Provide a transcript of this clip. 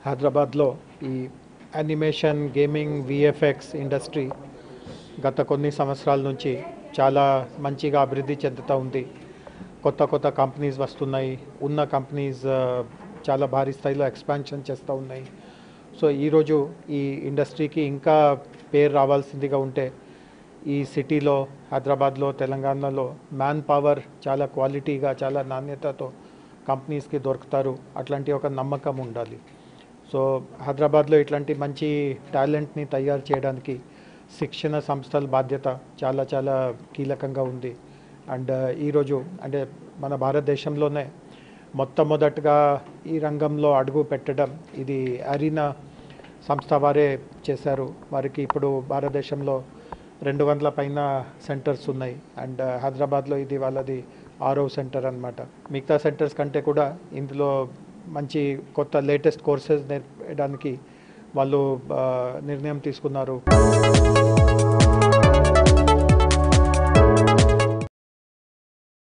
హైదరాబాద్లో ఈ animation gaming VFX industry గత కొన్ని సంవత్సరాల నుంచి చాలా మంచిగా అభివృద్ధి చెందుతూ ఉంది కొత్త కొత్త కంపెనీస్ వస్తున్నాయి ఉన్న కంపెనీస్ ఆ, చాలా భారీ స్థాయిలో ఎక్స్పాన్షన్ చేస్తూ ఉన్నాయి సో ఈరోజు ఈ ఇండస్ట్రీకి ఇంకా పేరు రావాల్సిందిగా ఉంటే ఈ సిటీలో హైదరాబాద్లో తెలంగాణలో మ్యాన్ పవర్ చాలా క్వాలిటీగా చాలా నాణ్యతతో కంపెనీస్కి దొరుకుతారు అట్లాంటి ఒక నమ్మకం ఉండాలి సో హైదరాబాద్లో ఇట్లాంటి మంచి టాలెంట్ని తయారు చేయడానికి శిక్షణ సంస్థల బాధ్యత చాలా చాలా కీలకంగా ఉంది అండ్ ఈరోజు అంటే మన భారతదేశంలోనే మొట్టమొదటగా ఈ రంగంలో అడుగు పెట్టడం ఇది అరీనా సంస్థ వారే చేశారు వారికి ఇప్పుడు భారతదేశంలో రెండు వందల పైన సెంటర్స్ ఉన్నాయి అండ్ హైదరాబాద్లో ఇది వాళ్ళది ఆరో సెంటర్ అన్నమాట మిగతా సెంటర్స్ కంటే కూడా ఇందులో మంచి కొత్త లేటెస్ట్ కోర్సెస్ నేర్పడానికి వాళ్ళు ఆ, నిర్ణయం తీసుకున్నారు